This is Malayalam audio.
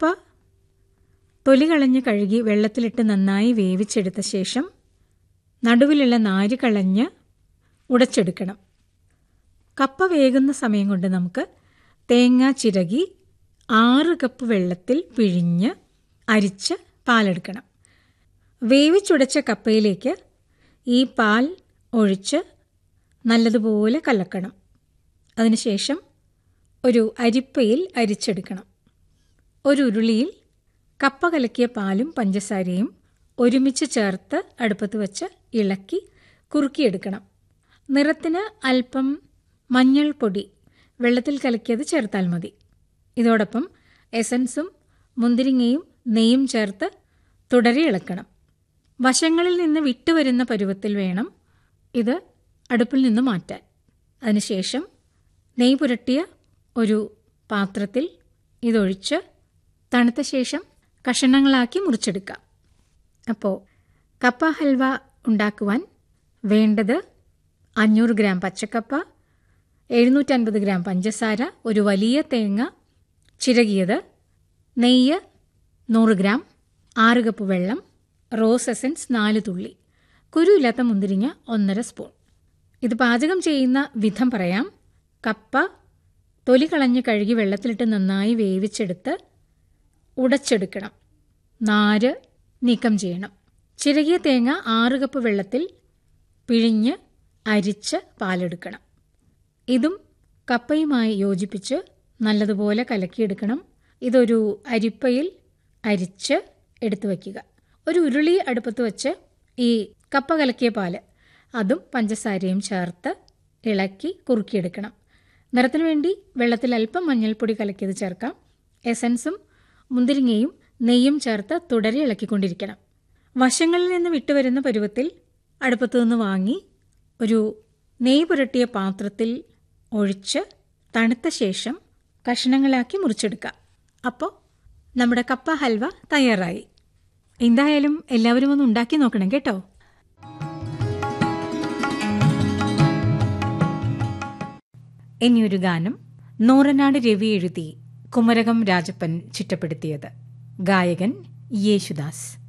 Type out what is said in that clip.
കപ്പ തൊലി കളഞ്ഞ് കഴുകി വെള്ളത്തിലിട്ട് നന്നായി വേവിച്ചെടുത്ത ശേഷം നടുവിലുള്ള നാര് കളഞ്ഞ് ഉടച്ചെടുക്കണം കപ്പ വേകുന്ന സമയം കൊണ്ട് നമുക്ക് തേങ്ങ ചിരകി ആറ് കപ്പ് വെള്ളത്തിൽ പിഴിഞ്ഞ് അരിച്ച് പാലെടുക്കണം വേവിച്ചുടച്ച കപ്പയിലേക്ക് ഈ പാൽ ഒഴിച്ച് നല്ലതുപോലെ കലക്കണം അതിനുശേഷം ഒരു അരിപ്പയിൽ അരിച്ചെടുക്കണം ഒരു ഉരുളിയിൽ കപ്പ കലക്കിയ പാലും പഞ്ചസാരയും ഒരുമിച്ച് ചേർത്ത് അടുപ്പത്ത് വച്ച് ഇളക്കി കുറുക്കിയെടുക്കണം നിറത്തിന് അല്പം മഞ്ഞൾപ്പൊടി വെള്ളത്തിൽ കലക്കിയത് ചേർത്താൽ മതി ഇതോടൊപ്പം എസൻസും മുന്തിരിങ്ങയും നെയ്യും ചേർത്ത് തുടരെ ഇളക്കണം വശങ്ങളിൽ നിന്ന് വിട്ടുവരുന്ന പരുവത്തിൽ വേണം ഇത് അടുപ്പിൽ നിന്ന് മാറ്റാൻ അതിനുശേഷം നെയ്യ് പുരട്ടിയ ഒരു പാത്രത്തിൽ ഇതൊഴിച്ച് തണുത്ത ശേഷം കഷണങ്ങളാക്കി മുറിച്ചെടുക്കാം അപ്പോൾ കപ്പ ഹൽവ ഉണ്ടാക്കുവാൻ വേണ്ടത് അഞ്ഞൂറ് ഗ്രാം പച്ചക്കപ്പ എഴുന്നൂറ്റൻപത് ഗ്രാം പഞ്ചസാര ഒരു വലിയ തേങ്ങ ചിരകിയത് നെയ്യ് നൂറ് ഗ്രാം ആറ് കപ്പ് വെള്ളം റോസ് എസൻസ് നാല് തുള്ളി കുരുയില്ലാത്ത മുന്തിരിങ്ങ ഒന്നര സ്പൂൺ ഇത് പാചകം ചെയ്യുന്ന വിധം പറയാം കപ്പ തൊലി കളഞ്ഞ് കഴുകി വെള്ളത്തിലിട്ട് നന്നായി വേവിച്ചെടുത്ത് ഉടച്ചെടുക്കണം നാര് നീക്കം ചെയ്യണം ചിരകിയ തേങ്ങ ആറ് കപ്പ് വെള്ളത്തിൽ പിഴിഞ്ഞ് അരിച്ച് പാലെടുക്കണം ഇതും കപ്പയുമായി യോജിപ്പിച്ച് നല്ലതുപോലെ കലക്കിയെടുക്കണം ഇതൊരു അരിപ്പയിൽ അരിച്ച് എടുത്തു വയ്ക്കുക ഒരു ഉരുളി അടുപ്പത്ത് വെച്ച് ഈ കപ്പ കലക്കിയ പാല് അതും പഞ്ചസാരയും ചേർത്ത് ഇളക്കി കുറുക്കിയെടുക്കണം നിറത്തിന് വേണ്ടി വെള്ളത്തിൽ അല്പം മഞ്ഞൾപ്പൊടി കലക്കിയത് ചേർക്കാം എസൻസും മുന്തിരിങ്ങയും നെയ്യും ചേർത്ത് തുടരെ ഇളക്കിക്കൊണ്ടിരിക്കണം വശങ്ങളിൽ നിന്ന് വിട്ടുവരുന്ന പരുവത്തിൽ അടുപ്പത്തു നിന്ന് വാങ്ങി ഒരു നെയ്യ് പുരട്ടിയ പാത്രത്തിൽ ഒഴിച്ച് തണുത്ത ശേഷം കഷ്ണങ്ങളാക്കി മുറിച്ചെടുക്കാം അപ്പോൾ നമ്മുടെ കപ്പ ഹൽവ തയ്യാറായി എന്തായാലും എല്ലാവരും ഒന്ന് ഉണ്ടാക്കി നോക്കണം കേട്ടോ ഇനിയൊരു ഗാനം നൂറനാട് രവി എഴുതി കുമരകം രാജപ്പൻ ചിട്ടപ്പെടുത്തിയത് ഗായകൻ യേശുദാസ്